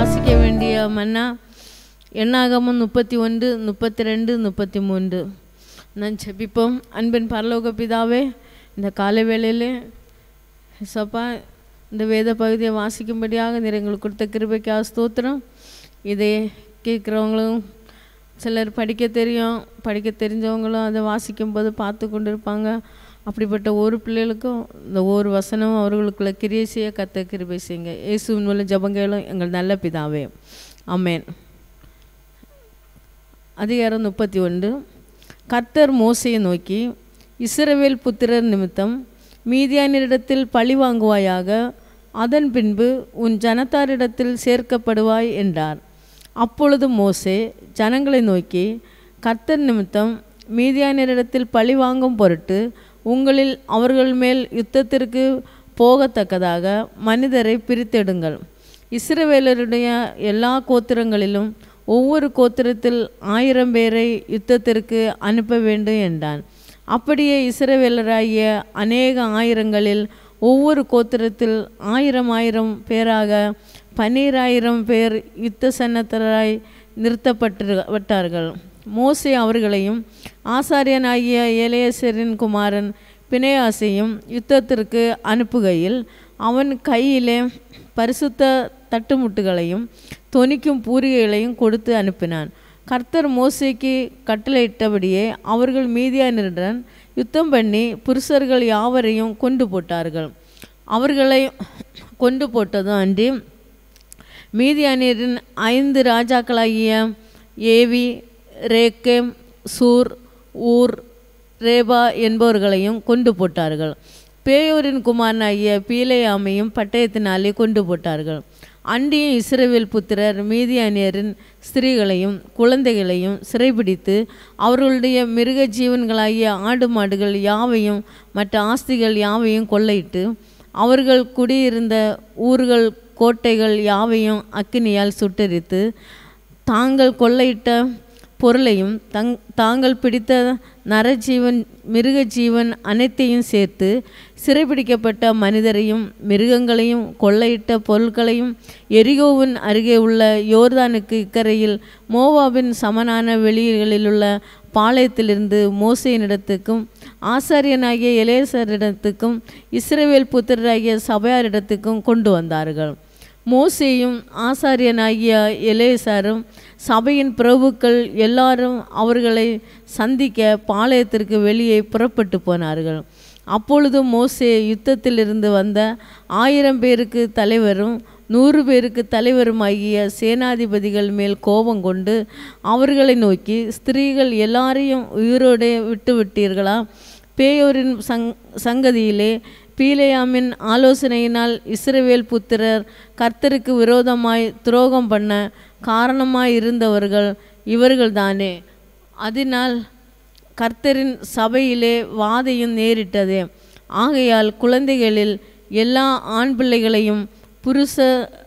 வாசிக்க வேண்டிய மன்னா எண்ணாகமம் முப்பத்தி ஒன்று முப்பத்தி ரெண்டு முப்பத்தி மூன்று நான் ஜெபிப்போம் அன்பின் பரலோக பிதாவே இந்த காலை வேளையிலே சப்பா இந்த வேத பகுதியை வாசிக்கும்படியாக நீர் எங்களுக்கு கொடுத்த கிருபைக்காக ஸ்தோத்திரம் இதை கேட்குறவங்களும் சிலர் படிக்க தெரியும் படிக்க தெரிஞ்சவங்களும் அதை வாசிக்கும்போது பார்த்து கொண்டு இருப்பாங்க அப்படிப்பட்ட ஒரு பிள்ளைகளுக்கும் இந்த ஒரு வசனம் அவர்களுக்குள்ள கிரியை செய்ய கத்த கிருபை செய்யுங்க இயேசுவின் மூலம் ஜபங்களும் எங்கள் நல்ல பிதாவே ஆமென் அதிகாரம் முப்பத்தி ஒன்று கர்த்தர் மோசையை நோக்கி இஸ்ரவேல் புத்திரர் நிமித்தம் மீதியானிடத்தில் பழி வாங்குவாயாக அதன் பின்பு உன் ஜனத்தாரிடத்தில் சேர்க்கப்படுவாய் என்றார் அப்பொழுது மோசே ஜனங்களை நோக்கி கர்த்தர் நிமித்தம் மீதியானிடத்தில் பழி வாங்கும் பொருட்டு உங்களில் அவர்கள் மேல் யுத்தத்திற்கு போகத்தக்கதாக மனிதரை பிரித்தெடுங்கள் இஸ்ரவேலருடைய எல்லா கோத்திரங்களிலும் ஒவ்வொரு கோத்திரத்தில் ஆயிரம் பேரை யுத்தத்திற்கு அனுப்ப வேண்டும் என்றான் அப்படியே இஸ்ரவேலராகிய அநேக ஆயிரங்களில் ஒவ்வொரு கோத்திரத்தில் ஆயிரம் ஆயிரம் பேராக பன்னீராயிரம் பேர் யுத்த சன்னத்தராய் நிறுத்தப்பட்டு விட்டார்கள் மோசே அவர்களையும் ஆசாரியனாகிய ஏலேசரின் குமாரன் பினேயாசையும் யுத்தத்திற்கு அனுப்புகையில் அவன் கையிலே பரிசுத்த தட்டுமுட்டுகளையும் தொனிக்கும் பூரிகைகளையும் கொடுத்து அனுப்பினான் கர்த்தர் மோசேக்கு கட்டளையிட்டபடியே அவர்கள் மீதியானிருடன் யுத்தம் பண்ணி புருஷர்கள் யாவரையும் கொண்டு போட்டார்கள் அவர்களை கொண்டு போட்டதும் அன்றி மீதியானியரின் ஐந்து ராஜாக்களாகிய ஏவி ரேக்கேம் சூர் ஊர் ரேபா என்பவர்களையும் கொண்டு போட்டார்கள் பேயோரின் குமாரனாகிய பீலையாமையும் பட்டயத்தினாலே கொண்டு போட்டார்கள் அண்டியும் இஸ்ரவேல் புத்திரர் மீதியானியரின் ஸ்திரீகளையும் குழந்தைகளையும் சிறைபிடித்து அவர்களுடைய மிருக ஜீவன்களாகிய ஆடு மாடுகள் யாவையும் மற்ற ஆஸ்திகள் யாவையும் கொள்ளையிட்டு அவர்கள் குடியிருந்த ஊர்கள் கோட்டைகள் யாவையும் அக்கினியால் சுட்டரித்து தாங்கள் கொள்ளையிட்ட பொருளையும் தங் தாங்கள் பிடித்த நரஜீவன் மிருக ஜீவன் அனைத்தையும் சேர்த்து சிறைபிடிக்கப்பட்ட மனிதரையும் மிருகங்களையும் கொள்ளையிட்ட பொருட்களையும் எரிகோவின் அருகே உள்ள யோர்தானுக்கு இக்கரையில் மோவாபின் சமனான வெளிகளிலுள்ள பாளையத்திலிருந்து மோசையினிடத்துக்கும் ஆசாரியனாகிய எலேசரிடத்துக்கும் இஸ்ரவேல் புத்திரராகிய சபையாரிடத்துக்கும் கொண்டு வந்தார்கள் மோசேயும் ஆசாரியனாகிய எலேசாரும் சபையின் பிரபுக்கள் எல்லாரும் அவர்களை சந்திக்க பாளையத்திற்கு வெளியே புறப்பட்டு போனார்கள் அப்பொழுது மோசே யுத்தத்திலிருந்து வந்த ஆயிரம் பேருக்கு தலைவரும் நூறு பேருக்கு தலைவருமாகிய சேனாதிபதிகள் மேல் கோபம் கொண்டு அவர்களை நோக்கி ஸ்திரீகள் எல்லாரையும் உயிரோடே விட்டு விட்டீர்களா பேயோரின் சங் சங்கதியிலே பீலேயாமின் ஆலோசனையினால் இஸ்ரவேல் புத்திரர் கர்த்தருக்கு விரோதமாய் துரோகம் பண்ண காரணமாய் இருந்தவர்கள் இவர்கள்தானே அதனால் கர்த்தரின் சபையிலே வாதையும் நேரிட்டது ஆகையால் குழந்தைகளில் எல்லா ஆண் பிள்ளைகளையும் புருஷ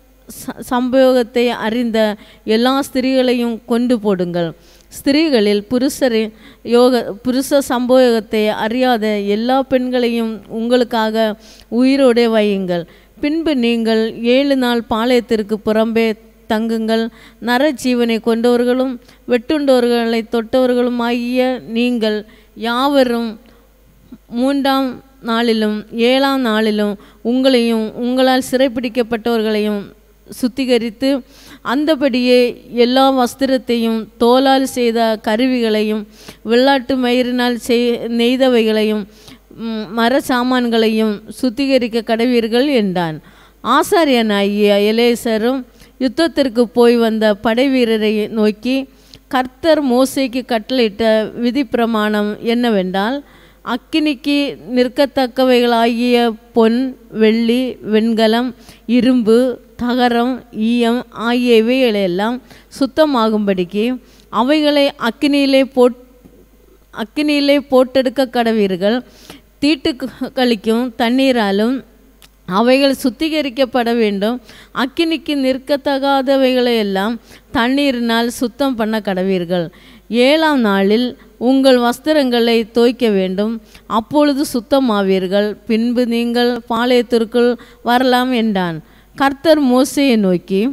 சம்பயோகத்தை அறிந்த எல்லா ஸ்திரீகளையும் கொண்டு போடுங்கள் ஸ்திரீகளில் புருஷரின் யோக புருஷ சம்போகத்தை அறியாத எல்லா பெண்களையும் உங்களுக்காக உயிரோடே வையுங்கள் பின்பு நீங்கள் ஏழு நாள் பாளையத்திற்கு புறம்பே தங்குங்கள் நரஜீவனை கொண்டவர்களும் வெட்டுண்டவர்களை தொட்டவர்களும் ஆகிய நீங்கள் யாவரும் மூன்றாம் நாளிலும் ஏழாம் நாளிலும் உங்களையும் உங்களால் சிறைப்பிடிக்கப்பட்டவர்களையும் சுத்திகரித்து அந்தபடியே எல்லா வஸ்திரத்தையும் தோலால் செய்த கருவிகளையும் வெள்ளாட்டு மயிரினால் செய் நெய்தவைகளையும் மர சாமான்களையும் சுத்திகரிக்க கடவீர்கள் என்றான் ஆசாரியனாகிய எலேசரும் யுத்தத்திற்கு போய் வந்த படை வீரரை நோக்கி கர்த்தர் மோசைக்கு கட்டளையிட்ட விதி பிரமாணம் என்னவென்றால் அக்கினிக்கு நிற்கத்தக்கவைகளாகிய பொன் வெள்ளி வெண்கலம் இரும்பு தகரம் ஈயம் ஆகிய இவைகளெல்லாம் சுத்தமாகும்படிக்கு அவைகளை அக்கினியிலே போட் அக்கினியிலே போட்டெடுக்க கடவீர்கள் தீட்டு கழிக்கும் தண்ணீராலும் அவைகள் சுத்திகரிக்கப்பட வேண்டும் அக்கினிக்கு நிற்கத்தகாதவைகளை எல்லாம் தண்ணீரினால் சுத்தம் பண்ண கடவீர்கள் ஏழாம் நாளில் உங்கள் வஸ்திரங்களை தோய்க்க வேண்டும் அப்பொழுது சுத்தமாவீர்கள் பின்பு நீங்கள் பாளையத்திற்குள் வரலாம் என்றான் கர்த்தர் மோசையை நோக்கி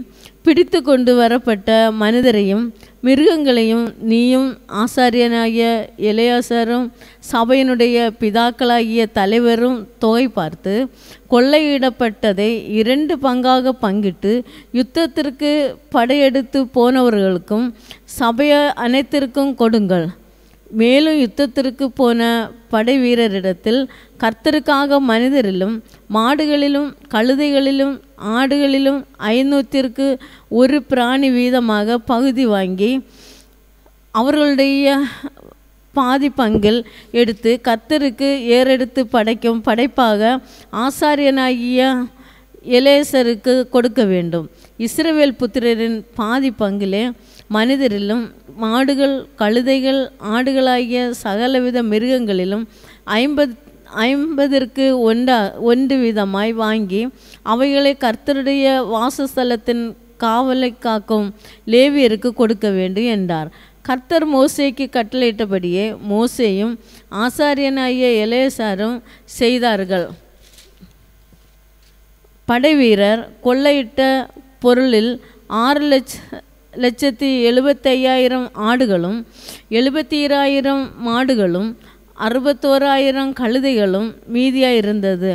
பிடித்து கொண்டு வரப்பட்ட மனிதரையும் மிருகங்களையும் நீயும் ஆசாரியனாகிய எலையாசரும் சபையினுடைய பிதாக்களாகிய தலைவரும் தொகை பார்த்து கொள்ளையிடப்பட்டதை இரண்டு பங்காக பங்கிட்டு யுத்தத்திற்கு படையெடுத்து போனவர்களுக்கும் சபைய அனைத்திற்கும் கொடுங்கள் மேலும் யுத்தத்திற்கு போன படை வீரரிடத்தில் கர்த்தருக்காக மனிதரிலும் மாடுகளிலும் கழுதைகளிலும் ஆடுகளிலும் ஐநூற்றிற்கு ஒரு பிராணி வீதமாக பகுதி வாங்கி அவர்களுடைய பாதி பங்கில் எடுத்து கர்த்தருக்கு ஏறெடுத்து படைக்கும் படைப்பாக ஆசாரியனாகிய எலேசருக்கு கொடுக்க வேண்டும் இஸ்ரவேல் புத்திரரின் பாதி பங்கிலே மனிதரிலும் மாடுகள் கழுதைகள் ஆடுகளாகிய சகலவித மிருகங்களிலும் ஐம்பது ஐம்பதற்கு ஒன்றா ஒன்று விதமாய் வாங்கி அவைகளை கர்த்தருடைய வாசஸ்தலத்தின் காவலை காக்கும் லேவியருக்கு கொடுக்க வேண்டும் என்றார் கர்த்தர் மோசேக்கு கட்டளையிட்டபடியே மோசேயும் ஆசாரியனாகிய எலேசாரும் செய்தார்கள் படைவீரர் கொள்ளையிட்ட பொருளில் ஆறு லட்ச லட்சத்தி எழுபத்தையாயிரம் ஆடுகளும் எழுபத்தி ஈராயிரம் மாடுகளும் அறுபத்தோராயிரம் கழுதைகளும் மீதியாயிருந்தது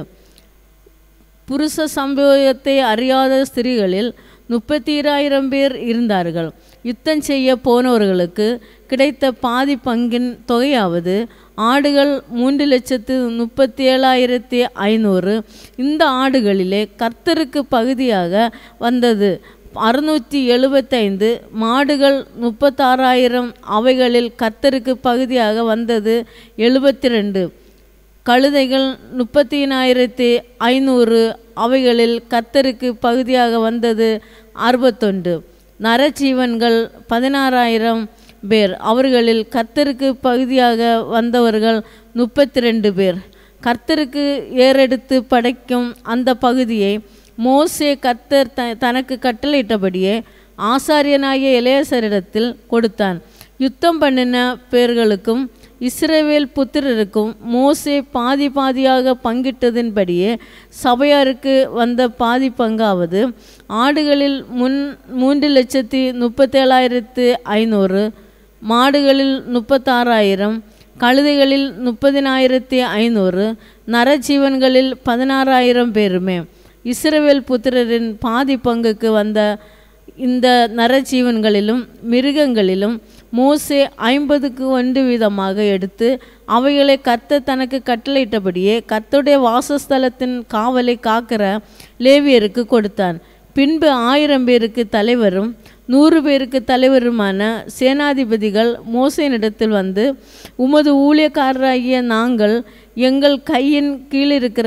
புருஷ சம்பவத்தை அறியாத ஸ்திரீகளில் முப்பத்தி ஈராயிரம் பேர் இருந்தார்கள் யுத்தம் செய்ய போனவர்களுக்கு கிடைத்த பாதி பங்கின் தொகையாவது ஆடுகள் மூன்று லட்சத்து முப்பத்தி ஏழாயிரத்தி ஐநூறு இந்த ஆடுகளிலே கர்த்தருக்கு பகுதியாக வந்தது அறுநூற்றி எழுபத்தைந்து மாடுகள் முப்பத்தாறாயிரம் அவைகளில் கர்த்தருக்கு பகுதியாக வந்தது எழுபத்தி ரெண்டு கழுதைகள் முப்பத்தினாயிரத்தி ஐநூறு அவைகளில் கர்த்தருக்கு பகுதியாக வந்தது அறுபத்தொன்று நரஜீவன்கள் பதினாறாயிரம் பேர் அவர்களில் கர்த்தருக்கு பகுதியாக வந்தவர்கள் முப்பத்தி ரெண்டு பேர் கர்த்தருக்கு ஏறெடுத்து படைக்கும் அந்த பகுதியை மோசே கர்த்தர் த தனக்கு கட்டளையிட்டபடியே ஆசாரியனாகிய இளையசரிடத்தில் கொடுத்தான் யுத்தம் பண்ணின பேர்களுக்கும் இஸ்ரவேல் புத்திரருக்கும் மோசே பாதி பாதியாக பங்கிட்டதின்படியே சபையாருக்கு வந்த பாதி பங்காவது ஆடுகளில் முன் மூன்று லட்சத்தி முப்பத்தேழாயிரத்து ஐநூறு மாடுகளில் முப்பத்தாறாயிரம் கழுதைகளில் முப்பதினாயிரத்தி ஐநூறு நரஜீவன்களில் பதினாறாயிரம் பேருமே இஸ்ரவேல் புத்திரரின் பாதி பங்குக்கு வந்த இந்த நரஜீவன்களிலும் மிருகங்களிலும் மோசே ஐம்பதுக்கு ஒன்று விதமாக எடுத்து அவைகளை கர்த்தர் தனக்கு கட்டளையிட்டபடியே கர்த்தருடைய வாசஸ்தலத்தின் காவலை காக்கிற லேவியருக்கு கொடுத்தான் பின்பு ஆயிரம் பேருக்கு தலைவரும் நூறு பேருக்கு தலைவருமான சேனாதிபதிகள் மோசேனிடத்தில் வந்து உமது ஊழியக்காரராகிய நாங்கள் எங்கள் கையின் கீழிருக்கிற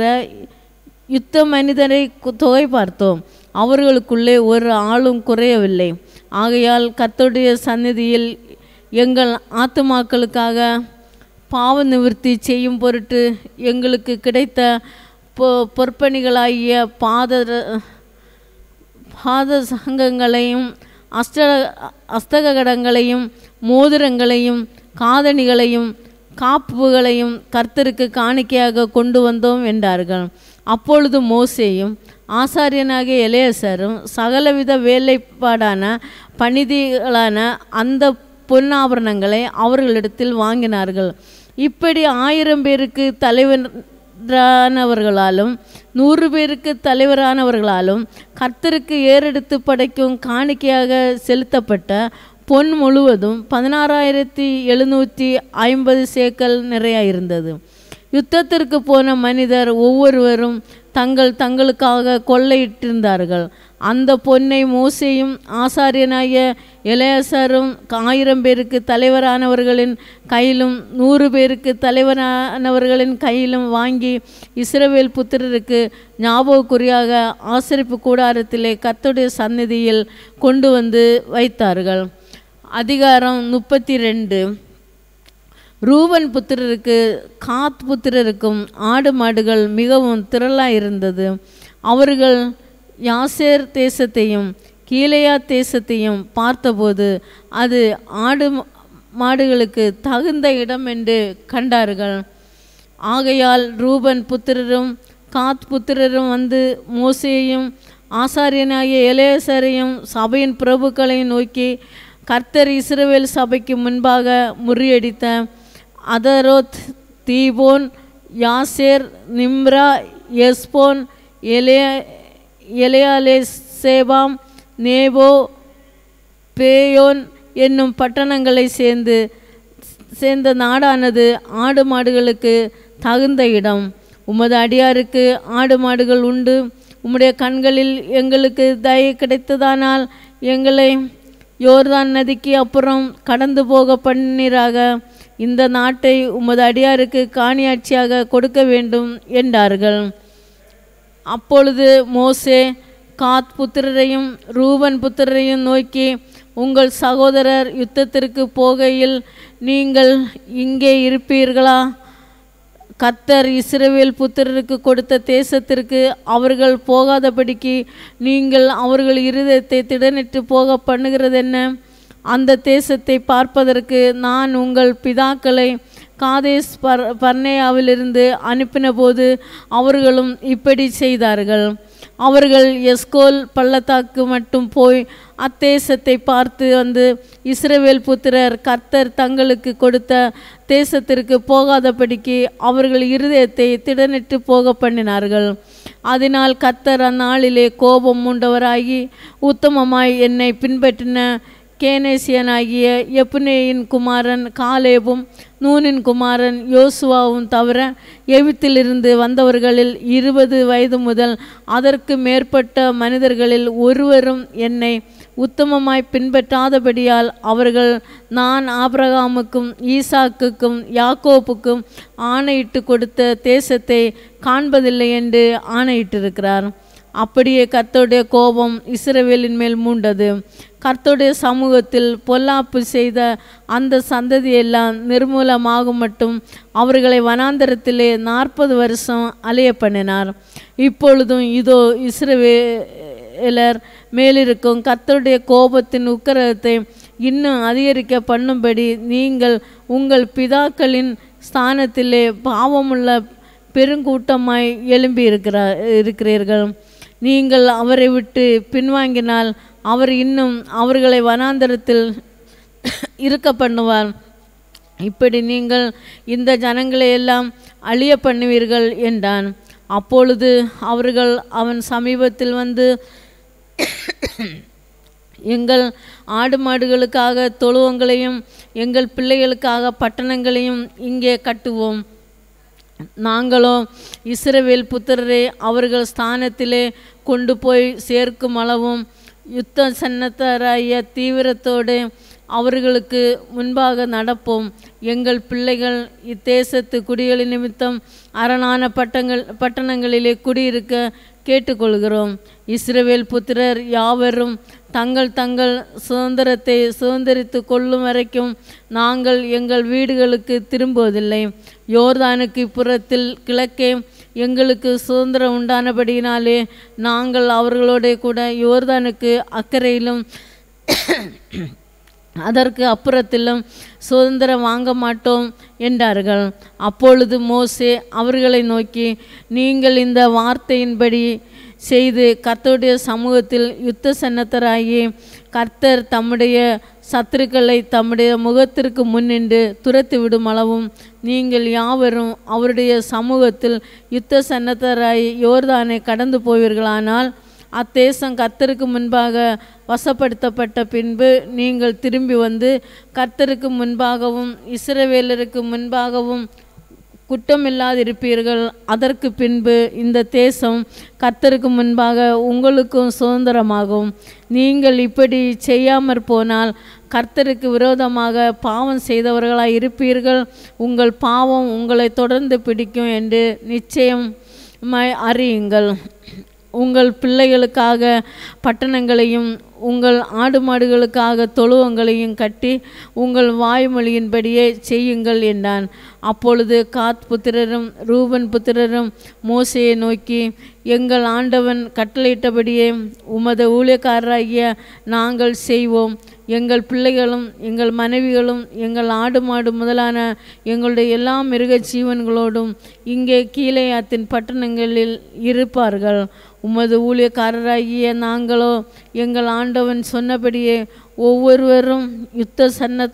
யுத்த மனிதரை கு- தொகை பார்த்தோம் அவர்களுக்குள்ளே ஒரு ஆளும் குறையவில்லை ஆகையால் கர்த்தருடைய சந்நிதியில் எங்கள் ஆத்துமாக்களுக்காக பாவ நிவர்த்தி செய்யும் பொருட்டு எங்களுக்கு கிடைத்த பொ பொற்பணிகளாகிய பாத பாத சங்கங்களையும் அஷ்ட அஸ்தகடங்களையும் மோதிரங்களையும் காதணிகளையும் காப்புகளையும் கர்த்தருக்கு காணிக்கையாக கொண்டு வந்தோம் என்றார்கள் அப்பொழுது மோசேயும் ஆசாரியனாகிய எலேசரும் சகலவித வேலைப்பாடான பணிதிகளான அந்த பொன்னாபரணங்களை அவர்களிடத்தில் வாங்கினார்கள் இப்படி ஆயிரம் பேருக்கு தலைவரானவர்களாலும் நூறு பேருக்கு தலைவரானவர்களாலும் கர்த்தருக்கு ஏறெடுத்து படைக்கும் காணிக்கையாக செலுத்தப்பட்ட பொன் முழுவதும் பதினாறாயிரத்தி எழுநூற்றி ஐம்பது சேக்கல் நிறைய இருந்தது யுத்தத்திற்கு போன மனிதர் ஒவ்வொருவரும் தங்கள் தங்களுக்காக கொள்ளையிட்டிருந்தார்கள் அந்த பொன்னை மோசேயும் ஆசாரியனாகிய இளையசரும் ஆயிரம் பேருக்கு தலைவரானவர்களின் கையிலும் நூறு பேருக்கு தலைவரானவர்களின் கையிலும் வாங்கி இஸ்ரவேல் புத்திரருக்கு ஞாபகக்குறியாக ஆசரிப்பு கூடாரத்திலே கர்த்தருடைய சந்நிதியில் கொண்டு வந்து வைத்தார்கள் அதிகாரம் முப்பத்தி ரெண்டு ரூபன் புத்திரருக்கு காத் புத்திரருக்கும் ஆடு மாடுகள் மிகவும் திரளாக இருந்தது அவர்கள் யாசேர் தேசத்தையும் கீழையா தேசத்தையும் பார்த்தபோது அது ஆடு ம- மாடுகளுக்கு தகுந்த இடம் என்று கண்டார்கள் ஆகையால் ரூபன் புத்திரரும் காத் புத்திரரும் வந்து மோசேயும் ஆசாரியனாகிய எலேசரையும் சபையின் பிரபுக்களையும் நோக்கி கர்த்தர் இஸ்ரவேல் சபைக்கு முன்பாக முறியடித்த அதரோத் தீபோன் யாசேர் நிம்ரா எஸ்போன் எலே எலையாலே சேபாம் நேபோ பேயோன் என்னும் பட்டணங்களை சேர்ந்து சேர்ந்த நாடானது ஆடு மாடுகளுக்கு தகுந்த இடம் உமது அடியாருக்கு ஆடு மாடுகள் உண்டு உம்முடைய கண்களில் எங்களுக்கு தயை கிடைத்ததானால் எங்களை யோர்தான் நதிக்கு அப்புறம் கடந்து போக பண்ணிராக இந்த நாட்டை உமது அடியாருக்கு காணியாட்சியாக கொடுக்க வேண்டும் என்றார்கள் அப்பொழுது மோசே காத் புத்திரரையும் ரூபன் புத்திரரையும் நோக்கி உங்கள் சகோதரர் யுத்தத்திற்கு போகையில் நீங்கள் இங்கே இருப்பீர்களா கத்தர் இஸ்ரவேல் புத்திரருக்கு கொடுத்த தேசத்திற்கு அவர்கள் போகாதபடிக்கு நீங்கள் அவர்கள் இருதயத்தை திடனிட்டு போக பண்ணுகிறதென்ன அந்த தேசத்தை பார்ப்பதற்கு நான் உங்கள் பிதாக்களை காதேஸ் பர் பர்னேயாவிலிருந்து அனுப்பினபோது அவர்களும் இப்படி செய்தார்கள் அவர்கள் எஸ்கோல் பள்ளத்தாக்கு மட்டும் போய் அத்தேசத்தை பார்த்து வந்து இஸ்ரவேல் புத்திரர் கர்த்தர் தங்களுக்கு கொடுத்த தேசத்திற்கு போகாதபடிக்கு அவர்கள் இருதயத்தை திடனிட்டு போக பண்ணினார்கள் அதனால் கர்த்தர் அந்நாளிலே கோபம் மூண்டவராகி உத்தமமாய் என்னை பின்பற்றின கேனேசியனாகிய எப்புனேயின் குமாரன் காலேபும் நூனின் குமாரன் யோசுவாவும் தவிர எவித்திலிருந்து வந்தவர்களில் இருபது வயது முதல் அதற்கு மேற்பட்ட மனிதர்களில் ஒருவரும் என்னை உத்தமமாய் பின்பற்றாதபடியால் அவர்கள் நான் ஆபிரகாமுக்கும் ஈசாக்குக்கும் யாக்கோப்புக்கும் ஆணையிட்டு கொடுத்த தேசத்தை காண்பதில்லை என்று ஆணையிட்டிருக்கிறார் அப்படியே கர்த்தருடைய கோபம் இஸ்ரவேலின் மேல் மூண்டது கர்த்தருடைய சமூகத்தில் பொல்லாப்பு செய்த அந்த சந்ததியெல்லாம் நிர்மூலமாகும் மட்டும் அவர்களை வனாந்தரத்திலே நாற்பது வருஷம் அலைய பண்ணினார் இப்பொழுதும் இதோ இஸ்ரவேலர் மேலிருக்கும் கர்த்தருடைய கோபத்தின் உக்கிரகத்தை இன்னும் அதிகரிக்க பண்ணும்படி நீங்கள் உங்கள் பிதாக்களின் ஸ்தானத்திலே பாவமுள்ள பெருங்கூட்டமாய் எழும்பி இருக்கிறா இருக்கிறீர்கள் நீங்கள் அவரை விட்டு பின்வாங்கினால் அவர் இன்னும் அவர்களை வனாந்தரத்தில் இருக்க பண்ணுவார் இப்படி நீங்கள் இந்த ஜனங்களை எல்லாம் அழிய பண்ணுவீர்கள் என்றான் அப்பொழுது அவர்கள் அவன் சமீபத்தில் வந்து எங்கள் ஆடு மாடுகளுக்காக தொழுவங்களையும் எங்கள் பிள்ளைகளுக்காக பட்டணங்களையும் இங்கே கட்டுவோம் நாங்களோ இஸ்ரவேல் புத்திரரை அவர்கள் ஸ்தானத்திலே கொண்டு போய் சேர்க்கும் அளவும் யுத்த சன்னத்தராய தீவிரத்தோடு அவர்களுக்கு முன்பாக நடப்போம் எங்கள் பிள்ளைகள் இத்தேசத்து குடிகளின் நிமித்தம் அரணான பட்டங்கள் பட்டணங்களிலே குடியிருக்க கேட்டுக்கொள்கிறோம் இஸ்ரவேல் புத்திரர் யாவரும் தங்கள் தங்கள் சுதந்திரத்தை சுதந்திரித்து கொள்ளும் வரைக்கும் நாங்கள் எங்கள் வீடுகளுக்கு திரும்புவதில்லை யோர்தானுக்கு இப்புறத்தில் கிழக்கே எங்களுக்கு சுதந்திரம் உண்டானபடியினாலே நாங்கள் அவர்களோட கூட யோர்தானுக்கு அக்கறையிலும் அதற்கு அப்புறத்திலும் சுதந்திரம் வாங்க மாட்டோம் என்றார்கள் அப்பொழுது மோசே அவர்களை நோக்கி நீங்கள் இந்த வார்த்தையின்படி செய்து கர்த்தருடைய சமூகத்தில் யுத்த சன்னத்தராகி கர்த்தர் தம்முடைய சத்துருக்களை தம்முடைய முகத்திற்கு முன்னின்று துரத்தி விடும் அளவும் நீங்கள் யாவரும் அவருடைய சமூகத்தில் யுத்த சன்னத்தராய் யோர்தானை கடந்து போவீர்களானால் அத்தேசம் கர்த்தருக்கு முன்பாக வசப்படுத்தப்பட்ட பின்பு நீங்கள் திரும்பி வந்து கர்த்தருக்கு முன்பாகவும் இஸ்ரவேலருக்கு முன்பாகவும் குற்றமில்லாதிருப்பீர்கள் அதற்கு பின்பு இந்த தேசம் கர்த்தருக்கு முன்பாக உங்களுக்கும் சுதந்திரமாகும் நீங்கள் இப்படி செய்யாமற் போனால் கர்த்தருக்கு விரோதமாக பாவம் செய்தவர்களாய் இருப்பீர்கள் உங்கள் பாவம் உங்களை தொடர்ந்து பிடிக்கும் என்று நிச்சயம் அறியுங்கள் உங்கள் பிள்ளைகளுக்காக பட்டணங்களையும் உங்கள் ஆடு மாடுகளுக்காக தொழுவங்களையும் கட்டி உங்கள் வாய்மொழியின்படியே செய்யுங்கள் என்றான் அப்பொழுது காத் புத்திரரும் ரூபன் புத்திரரும் மோசையை நோக்கி எங்கள் ஆண்டவன் கட்டளையிட்டபடியே உமது ஊழியக்காரராகிய நாங்கள் செய்வோம் எங்கள் பிள்ளைகளும் எங்கள் மனைவிகளும் எங்கள் ஆடு மாடு முதலான எங்களுடைய எல்லா மிருக ஜீவன்களோடும் இங்கே கீழேயாத்தின் பட்டணங்களில் இருப்பார்கள் உமது ஊழியக்காரராகிய நாங்களோ எங்கள் ஆண்டவன் சொன்னபடியே ஒவ்வொருவரும் யுத்த சன்ன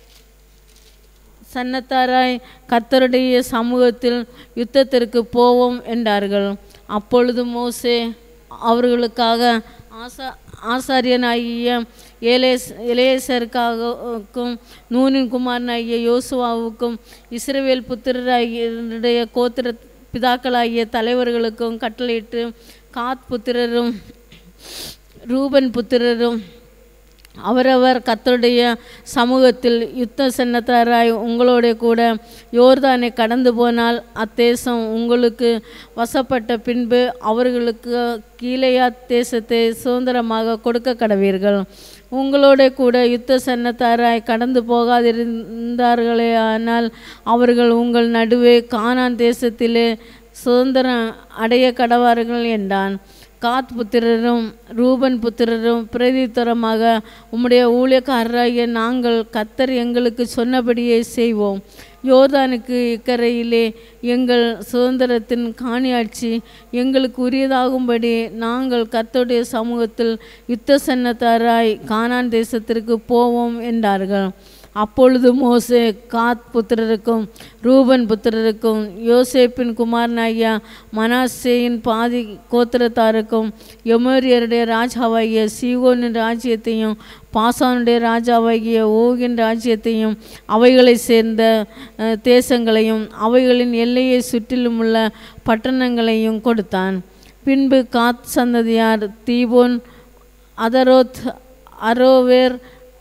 சன்னத்தாராய் கர்த்தருடைய சமூகத்தில் யுத்தத்திற்கு போவோம் என்றார்கள் அப்பொழுது மோசே அவர்களுக்காக ஆசா ஆசாரியனாகிய ஏலேஸ் இளையசருக்காகவும் நூனின் குமாரனாகிய யோசுவாவுக்கும் இஸ்ரவேல் புத்திரராகிய கோத்திர பிதாக்களாகிய தலைவர்களுக்கும் கட்டளையிட்டு காத் புத்திரரும் ரூபன் புத்திரரும் அவரவர் கர்த்தருடைய சமூகத்தில் யுத்த சன்னத்தாராய் உங்களோட கூட யோர்தானை கடந்து போனால் அத்தேசம் உங்களுக்கு வசப்பட்ட பின்பு அவர்களுக்கு கீழையா தேசத்தை சுதந்திரமாக கொடுக்க கடவீர்கள் உங்களோட கூட யுத்த சன்னத்தாராய் கடந்து போகாதிருந்தார்களே ஆனால் அவர்கள் உங்கள் நடுவே கானான் தேசத்திலே சுதந்திரம் அடைய கடவார்கள் என்றான் காத் புத்திரரும் ரூபன் புத்திரரும் பிரதித்தரமாக உம்முடைய ஊழியக்காரராகிய நாங்கள் கத்தர் எங்களுக்கு சொன்னபடியே செய்வோம் யோர்தானுக்கு இக்கரையிலே எங்கள் சுதந்திரத்தின் காணியாட்சி எங்களுக்கு உரியதாகும்படி நாங்கள் கர்த்தருடைய சமூகத்தில் யுத்த சன்னத்தாராய் கானான் தேசத்திற்கு போவோம் என்றார்கள் அப்பொழுது மோசே காத் புத்திரருக்கும் ரூபன் புத்திரருக்கும் யோசேப்பின் குமாரனாகிய மனாசேயின் பாதி கோத்திரத்தாருக்கும் எமோரியருடைய ராஜாவாகிய சீகோனின் ராஜ்யத்தையும் பாசானுடைய ராஜாவாகிய ஓகின் ராஜ்யத்தையும் அவைகளை சேர்ந்த அஹ், தேசங்களையும் அவைகளின் எல்லையை சுற்றிலும் உள்ள பட்டணங்களையும் கொடுத்தான் பின்பு காத் சந்ததியார் தீபோன் அதரோத் அரோவேர்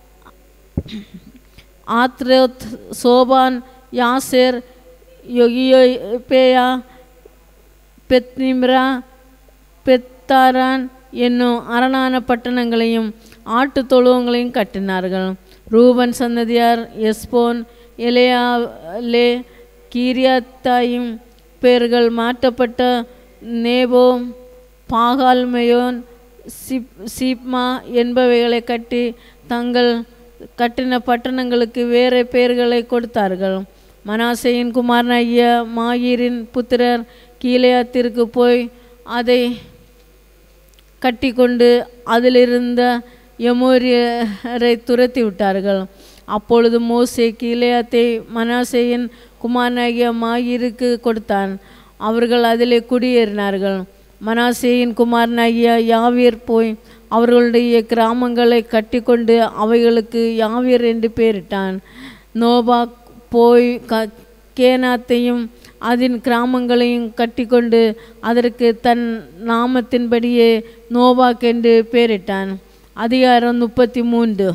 ஆத்ரோத் சோபான் யாசேர் யொகியோபேயா பெத்னிம்ரா பெத்தாரான் என்னும் அரணான பட்டணங்களையும் ஆட்டுத் தொழுவங்களையும் கட்டினார்கள் ரூபன் சந்ததியார் எஸ்போன் எலேயாலே கீரியாத்தாயும் பேர்கள் மாற்றப்பட்ட நேபோ பாகால்மயோன் சிப் சீப்மா என்பவைகளை கட்டி தங்கள் கட்டின பட்டணங்களுக்கு வேறு பெயர்களை கொடுத்தார்கள் மனாசையின் குமாரனாகிய மாயீரின் புத்திரர் கீலேயாத்திற்கு போய் அதை கட்டிக்கொண்டு அதிலிருந்த எமோரியரை துரத்தி விட்டார்கள் அப்பொழுது மோசே கீலேயாத்தை மனாசேயின் குமாரனாகிய மாயிருக்கு கொடுத்தான் அவர்கள் அதிலே குடியேறினார்கள் மனாசேயின் குமாரனாகிய யாவீர் போய் அவர்களுடைய கிராமங்களை கட்டிக்கொண்டு அவைகளுக்கு யாவீர் என்று பெயரிட்டான் நோபாக் போய் க கேனாத்தையும் அதன் கிராமங்களையும் கட்டிக்கொண்டு அதற்கு தன் நாமத்தின்படியே நோபாக் என்று பெயரிட்டான் அதிகாரம் முப்பத்தி மூன்று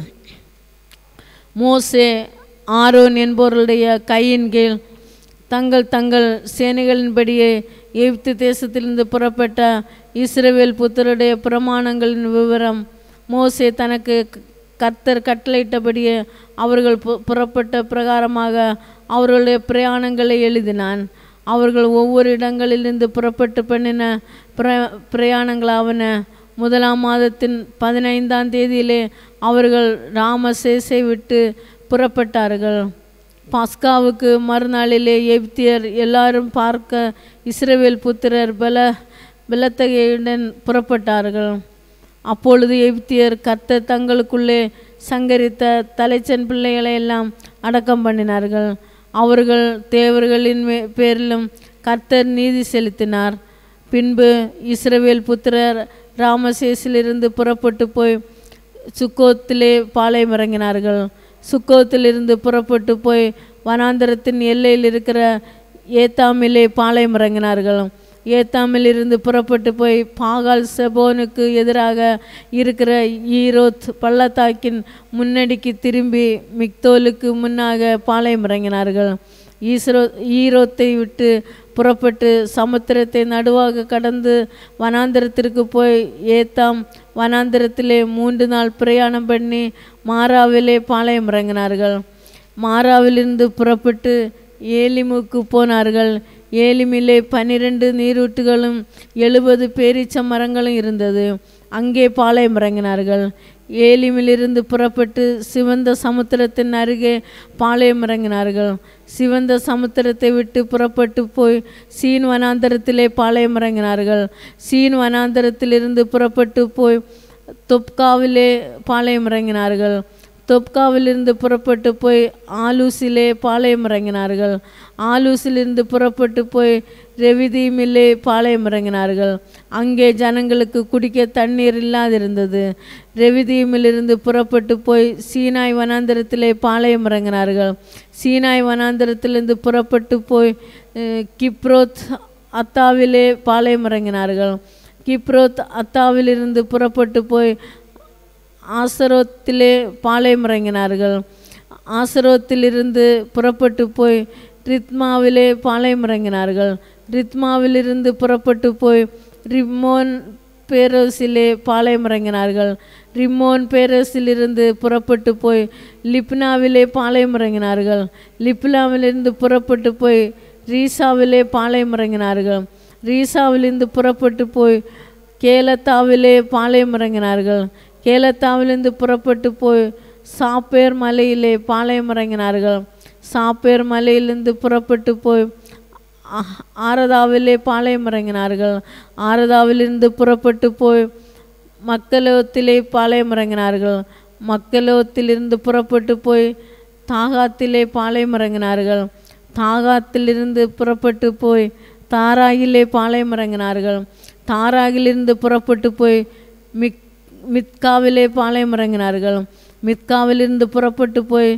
மோசே ஆரோன் என்பவர்களுடைய கையின் கீழ் தங்கள் தங்கள் சேனைகளின்படியே எகிப்து தேசத்திலிருந்து புறப்பட்ட இஸ்ரவேல் புத்தருடைய பிரமாணங்களின் விவரம் மோசே தனக்கு க- கர்த்தர் கட்டளையிட்டபடியே அவர்கள் பு- புறப்பட்ட பிரகாரமாக அவர்களுடைய பிரயாணங்களை எழுதினான் அவர்கள் ஒவ்வொரு இடங்களிலிருந்து புறப்பட்டு பண்ணின பிர பிரயாணங்களாவன முதலாம் மாதத்தின் பதினைந்தாம் தேதியிலே அவர்கள் ராமசேசை விட்டு புறப்பட்டார்கள் பாஸ்காவுக்கு மறுநாளிலே எப்தியர் எல்லாரும் பார்க்க இஸ்ரவேல் புத்திரர் பல பலத்தகையுடன் புறப்பட்டார்கள் அப்பொழுது எப்தியர் கர்த்தர் தங்களுக்குள்ளே சங்கரித்த தலைச்சன் பிள்ளைகளை எல்லாம் அடக்கம் பண்ணினார்கள் அவர்கள் தேவர்களின் மே- பேரிலும் கர்த்தர் நீதி செலுத்தினார் பின்பு இஸ்ரவேல் புத்திரர் ராமசேசிலிருந்து புறப்பட்டு போய் சுக்கோத்திலே பாளையம் இறங்கினார்கள் சுக்கோத்திலிருந்து புறப்பட்டு போய் வனாந்தரத்தின் எல்லையில் இருக்கிற ஏத்தாமிலே பாளையம் இறங்கினார்கள் ஏத்தாமில் இருந்து புறப்பட்டு போய் பாகால் செபோனுக்கு எதிராக இருக்கிற ஈரோத் பள்ளத்தாக்கின் முன்னடிக்கு திரும்பி மிக்தோலுக்கு முன்னாக பாளையம் இறங்கினார்கள் ஈஸ்ரோ ஈரோத்தை விட்டு புறப்பட்டு சமுத்திரத்தை நடுவாக கடந்து வனாந்திரத்திற்கு போய் ஏத்தாம் வனாந்திரத்திலே மூன்று நாள் பிரயாணம் பண்ணி மாறாவிலே பாளையம் இறங்கினார்கள் மாறாவிலிருந்து புறப்பட்டு ஏலிமுக்கு போனார்கள் ஏலிமிலே பன்னிரண்டு நீரூற்றுகளும் எழுபது பேரீச்ச மரங்களும் இருந்தது அங்கே பாளையம் இறங்கினார்கள் ஏலிமிலிருந்து புறப்பட்டு சிவந்த சமுத்திரத்தின் அருகே பாளையம் இறங்கினார்கள் சிவந்த சமுத்திரத்தை விட்டு புறப்பட்டு போய் சீன் வனாந்தரத்திலே பாளையம் இறங்கினார்கள் சீன் வனாந்தரத்திலிருந்து புறப்பட்டு போய் தொப்காவிலே பாளையம் இறங்கினார்கள் தொப்காவிலிருந்து புறப்பட்டு போய் ஆலூசிலே பாளையம் இறங்கினார்கள் ஆலூசிலிருந்து புறப்பட்டு போய் ரெவிதீமிலே பாளையம் இறங்கினார்கள் அங்கே ஜனங்களுக்கு குடிக்க தண்ணீர் இல்லாதிருந்தது ரெவிதீமிலிருந்து புறப்பட்டு போய் சீனாய் வனாந்தரத்திலே பாளையம் இறங்கினார்கள் சீனாய் வனாந்தரத்திலிருந்து புறப்பட்டு போய் அஹ், கிப்ரோத் அத்தாவிலே பாளையம் இறங்கினார்கள் கிப்ரோத் அத்தாவிலிருந்து புறப்பட்டு போய் ஆசரோத்திலே பாளையம் இறங்கினார்கள் ஆசரோத்திலிருந்து புறப்பட்டு போய் ரித்மாவிலே பாளையம் இறங்கினார்கள் ரித்மாவிலிருந்து புறப்பட்டு போய் ரிம்மோன் பேரோசிலே பாளையம் இறங்கினார்கள் ரிம்மோன் பேரோசிலிருந்து புறப்பட்டு போய் லிப்னாவிலே பாளையம் இறங்கினார்கள் லிப்னாவிலிருந்து புறப்பட்டு போய் ரீசாவிலே பாளையம் இறங்கினார்கள் ரீசாவிலிருந்து புறப்பட்டு போய் கேலத்தாவிலே பாளையம் இறங்கினார்கள் கேலத்தாவிலிருந்து புறப்பட்டு போய் சாப்பேர் மலையிலே பாளையம் இறங்கினார்கள் சாப்பேர் மலையிலிருந்து புறப்பட்டு போய் ஆ- ஆரதாவிலே பாளையம் இறங்கினார்கள் ஆரதாவிலிருந்து புறப்பட்டு போய் மக்களத்திலே பாளையம் இறங்கினார்கள் மக்களத்திலிருந்து புறப்பட்டு போய் தாகாத்திலே பாளையம் இறங்கினார்கள் தாகாத்திலிருந்து புறப்பட்டு போய் தாராகிலே பாளையம் இறங்கினார்கள் தாராகிலிருந்து புறப்பட்டு போய் மிக் மித்காவிலே பாளையம் இறங்கினார்கள் மித்காவிலிருந்து புறப்பட்டு போய்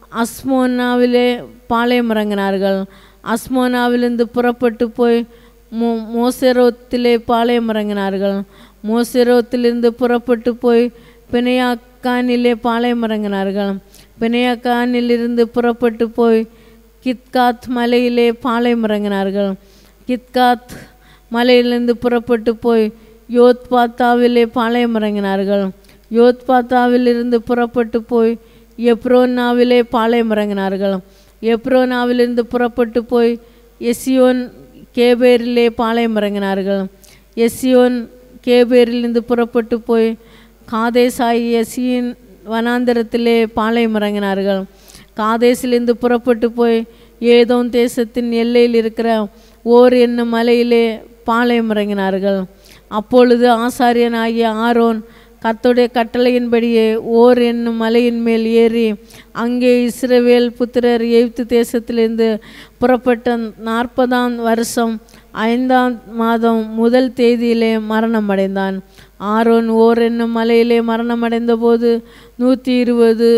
அஸ்மோனாவிலே பாளையம் இறங்கினார்கள் அஸ்மோனாவிலிருந்து புறப்பட்டு போய் மோ மோசெரோத்திலே பாளையம் இறங்கினார்கள் மோசெரோத்திலிருந்து புறப்பட்டு போய் பிணையாக்கானிலே பாளையம் இறங்கினார்கள் பிணையாக்கானிலிருந்து புறப்பட்டு போய் கித்காத் மலையிலே பாளையம் இறங்கினார்கள் கித்காத் மலையிலிருந்து புறப்பட்டு போய் யோத்பாத்தாவிலே பாளையம் இறங்கினார்கள் யோத்பாத்தாவிலிருந்து புறப்பட்டு போய் எப்ரோனாவிலே பாளையம் இறங்கினார்கள் எப்ரோனாவிலிருந்து புறப்பட்டு போய் எசியோன் கேபேரிலே பாளையம் இறங்கினார்கள் எசியோன் கேபேரிலிருந்து புறப்பட்டு போய் காதேசாய் எசியின் வனாந்தரத்திலே பாளையம் இறங்கினார்கள் காதேசிலிருந்து புறப்பட்டு போய் ஏதோன் தேசத்தின் எல்லையில் இருக்கிற ஓர் என்னும் மலையிலே பாளையம் இறங்கினார்கள் அப்பொழுது ஆசாரியனாகிய ஆரோன் கர்த்தருடைய கட்டளையின்படியே ஓர் என்னும் மலையின் மேல் ஏறி அங்கே இஸ்ரவேல் புத்திரர் எகிப்து தேசத்திலிருந்து புறப்பட்ட நாற்பதாம் வருஷம் ஐந்தாம் மாதம் முதல் தேதியிலே மரணம் அடைந்தான் ஆரோன் ஓர் என்னும் மலையிலே மரணம் அடைந்தபோது நூற்றி இருபது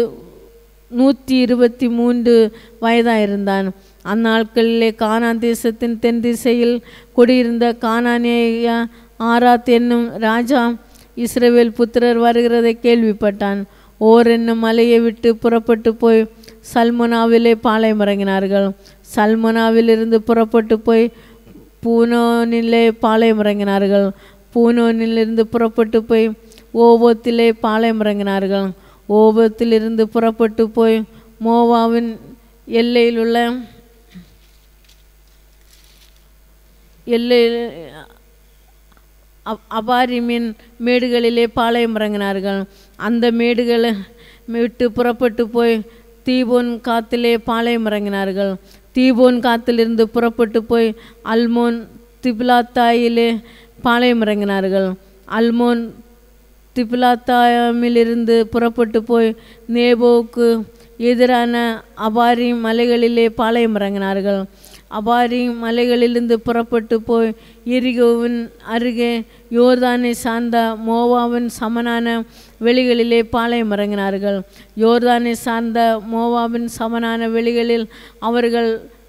நூற்றி இருபத்தி மூன்று வயதாயிருந்தான் அந்நாட்களிலே கானான் தேசத்தின் தென் திசையில் குடியிருந்த கானானேய ஆராத் என்னும் ராஜா இஸ்ரவேல் புத்திரர் வருகிறதை கேள்விப்பட்டான் ஓர் என்னும் மலையை விட்டு புறப்பட்டு போய் சல்முனாவிலே பாளையம் இறங்கினார்கள் சல்முனாவிலிருந்து புறப்பட்டு போய் பூனோனிலே பாளையம் இறங்கினார்கள் பூனோனிலிருந்து புறப்பட்டு போய் ஓபோத்திலே பாளையம் இறங்கினார்கள் ஓபத்திலிருந்து புறப்பட்டு போய் மோவாவின் எல்லையில் உள்ள எல்லையில் அப்- அபாரிமின் மேடுகளிலே பாளையம் இறங்கினார்கள் அந்த மேடுகளை விட்டு புறப்பட்டு போய் தீபோன் காத்திலே பாளையம் இறங்கினார்கள் தீபோன் காத்திலிருந்து புறப்பட்டு போய் அல்மோன் திபிலாத்தாயிலே பாளையம் இறங்கினார்கள் அல்மோன் திபிலாத்தாயமிலிருந்து புறப்பட்டு போய் நேபோவுக்கு எதிரான அபாரி மலைகளிலே பாளையம் இறங்கினார்கள் அபாரி மலைகளிலிருந்து புறப்பட்டு போய் எரிகோவின் அருகே யோர்தானை சார்ந்த மோவாவின் சமனான வெளிகளிலே பாளையம் இறங்கினார்கள் யோர்தானை சார்ந்த மோவாவின் சமனான வெளிகளில் அவர்கள்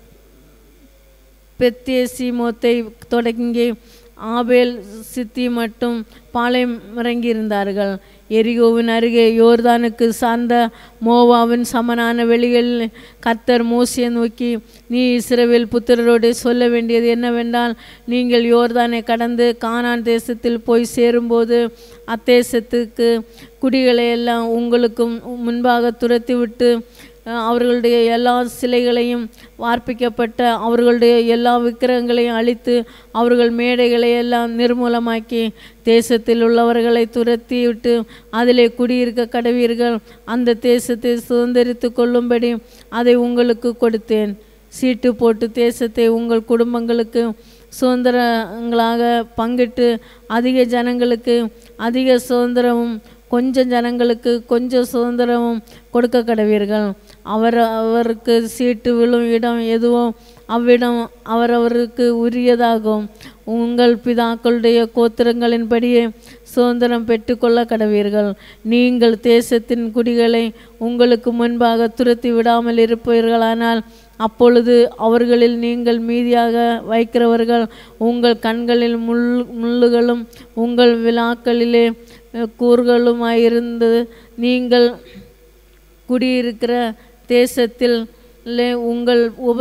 பெத்தேசிமோத்தை தொடங்கி ஆபேல் சித்தி மட்டும் பாளையம் இறங்கியிருந்தார்கள் எரிகோவின் அருகே யோர்தானுக்கு சார்ந்த மோவாவின் சமனான வெளிகளில் கர்த்தர் மோசியை நோக்கி நீ இஸ்ரவேல் புத்திரரோடு சொல்ல வேண்டியது என்னவென்றால் நீங்கள் யோர்தானை கடந்து கானான் தேசத்தில் போய் சேரும்போது அத்தேசத்துக்கு குடிகளை எல்லாம் உங்களுக்கும் முன்பாக துரத்திவிட்டு அஹ், அவர்களுடைய எல்லா சிலைகளையும் வார்ப்பிக்கப்பட்ட அவர்களுடைய எல்லா விக்கிரகங்களையும் அழித்து அவர்கள் மேடைகளை எல்லாம் நிர்மூலமாக்கி தேசத்தில் உள்ளவர்களை துரத்தி விட்டு அதிலே குடியிருக்க கடவீர்கள் அந்த தேசத்தை சுதந்திரித்து கொள்ளும்படி அதை உங்களுக்கு கொடுத்தேன் சீட்டு போட்டு தேசத்தை உங்கள் குடும்பங்களுக்கு சுதந்திரங்களாக பங்கிட்டு அதிக ஜனங்களுக்கு அதிக சுதந்திரமும் கொஞ்சம் ஜனங்களுக்கு கொஞ்சம் சுதந்திரமும் கொடுக்க கடவீர்கள் அவர் அவருக்கு சீட்டு விழும் இடம் எதுவோ அவ்விடம் அவரவருக்கு உரியதாகும் உங்கள் பிதாக்களுடைய கோத்திரங்களின்படியே சுதந்திரம் பெற்றுக்கொள்ள கடவீர்கள் நீங்கள் தேசத்தின் குடிகளை உங்களுக்கு முன்பாக துரத்தி விடாமல் இருப்பீர்களானால் அப்பொழுது அவர்களில் நீங்கள் மீதியாக வைக்கிறவர்கள் உங்கள் கண்களில் முள் முள்ளுகளும் உங்கள் விழாக்களிலே அஹ், கூர்களுமாயிருந்து நீங்கள் குடியிருக்கிற தேசத்தில் உங்கள்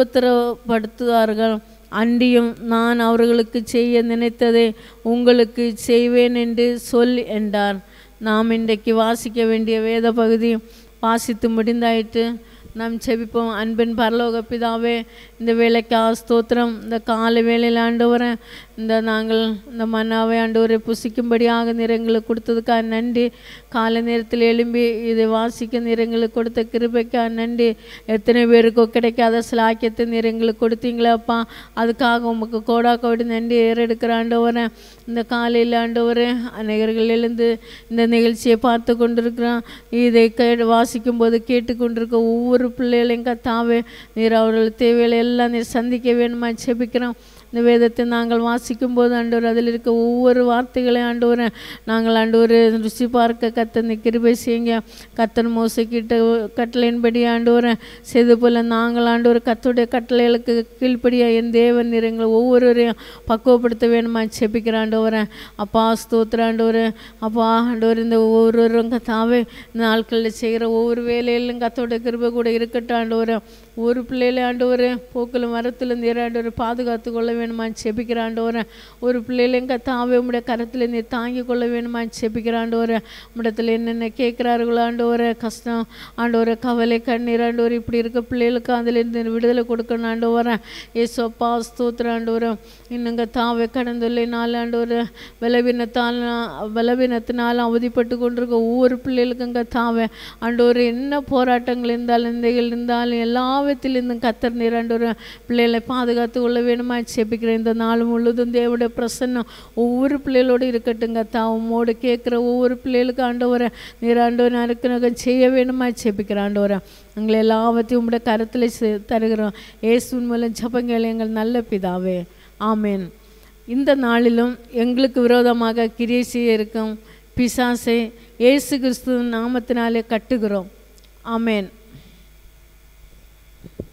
உபத்திரப்படுத்துவார்கள் அண்டியும் நான் அவர்களுக்கு செய்ய நினைத்ததை உங்களுக்கு செய்வேன் என்று சொல் என்றார் நாம் இன்றைக்கு வாசிக்க வேண்டிய வேத பகுதி வாசித்து முடிந்தாயிற்று நாம் செபிப்போம் அன்பின் பரலோக பிதாவே இந்த வேலைக்கு ஸ்தோத்திரம் இந்த காலை வேளையில் ஆண்டவரை இந்த நாங்கள் இந்த மன்னாவை ஆண்டவரை புசிக்கும்படியாக நிறங்களுக்கு கொடுத்ததுக்காக நன்றி காலை நேரத்தில் எழும்பி இதை வாசிக்க நிறங்களுக்கு கொடுத்த கிருபைக்காக நன்றி எத்தனை பேருக்கோ கிடைக்காத சிலாக்கியத்தை நிறங்களுக்கு கொடுத்தீங்களேப்பா அதுக்காக உமக்கு கோடா கோடி நன்றி ஏறெடுக்கிற ஆண்டவரை இந்த காலையில் ஆண்டவரே அநேகர்கள் எழுந்து இந்த நிகழ்ச்சியை பார்த்து கொண்டிருக்கிறோம் இதை கே வாசிக்கும்போது கேட்டுக்கொண்டிருக்க ஒவ்வொரு பிள்ளைகளையும் கத்தாவே நீர் அவர்கள் தேவைகளை எல்லாம் நீர் சந்திக்க வேணுமா செபிக்கிறோம் இந்த வேதத்தை நாங்கள் வாசிக்கும்போது ஆண்டவர் அதில் இருக்க ஒவ்வொரு வார்த்தைகளையும் ஆண்டவரை நாங்கள் ஆண்டவர் ருசி பார்க்க கத்தனை கிருபை செய்யுங்க கத்தன் மோசக்கிட்ட கட்டளையின்படி ஆண்டவரை செய்து போல நாங்கள் ஆண்டவர் கத்துடைய கட்டளைகளுக்கு கீழ்ப்படியா என் தேவன் நீர் எங்களை ஒவ்வொருவரையும் பக்குவப்படுத்த வேணுமா செபிக்கிற ஆண்டவரை அப்பா ஸ்தோத்திர ஆண்டவர் அப்பா ஆண்டவர் இந்த ஒவ்வொருவரும் கத்தாவே இந்த நாட்களில் செய்கிற ஒவ்வொரு வேலையிலும் கத்தோட கிருபை கூட இருக்கட்டும் ஆண்டவரை ஒரு பிள்ளையில ஆண்டவரை போக்கில் மரத்தில் நீர் ஆண்டவர் பாதுகாத்து கொள்ள வேணுமா செபிக்கிற ஆண்டவரை ஒரு பிள்ளையிலையும் கத்தாவே உம்முடைய கரத்தில் நீர் தாங்கி கொள்ள வேணுமா செபிக்கிற ஆண்டவரை உம்மிடத்தில் என்னென்ன கேட்குறார்களோ ஆண்டவரை கஷ்டம் ஆண்டவரை கவலை கண்ணீர் ஆண்டவர் இப்படி இருக்க பிள்ளைகளுக்கு அதிலிருந்து விடுதலை கொடுக்கணும் ஆண்டவரை ஏசோப்பா ஸ்தோத்திர ஆண்டவரை இன்னுங்க தாவே கடந்துள்ள நாள் ஆண்டவர் பலவீனத்தால் பலவீனத்தினால் அவதிப்பட்டு கொண்டிருக்க ஒவ்வொரு பிள்ளைகளுக்கும் தாவே ஆண்டவர் என்ன போராட்டங்கள் இருந்தாலும் நிந்தைகள் இருந்தாலும் எல்லாவற்றிலிருந்தும் கத்தர் நீர் ஆண்டவர் பிள்ளைகளை பாதுகாத்து கொள்ள வேணுமா செபிக்கிறேன் இந்த நாள் முழுதும் தேவனுடைய பிரசன்னம் ஒவ்வொரு பிள்ளைகளோடு இருக்கட்டுங்க தா உம்மோடு கேட்குற ஒவ்வொரு பிள்ளைகளுக்கும் ஆண்டவரை நீர் ஆண்டவர் நறுக்குனகம் செய்ய வேணுமா செபிக்கிற ஆண்டவரை எங்களை எல்லாவற்றையும் உங்களுடைய கருத்தில் தருகிறோம் இயேசுவின் மூலம் ஜபங்கள் எங்கள் நல்ல பிதாவே ஆமேன் இந்த நாளிலும் எங்களுக்கு விரோதமாக கிரியை செய்ய இருக்கும் பிசாசை இயேசு கிறிஸ்துவின் நாமத்தினாலே கட்டுகிறோம் ஆமேன்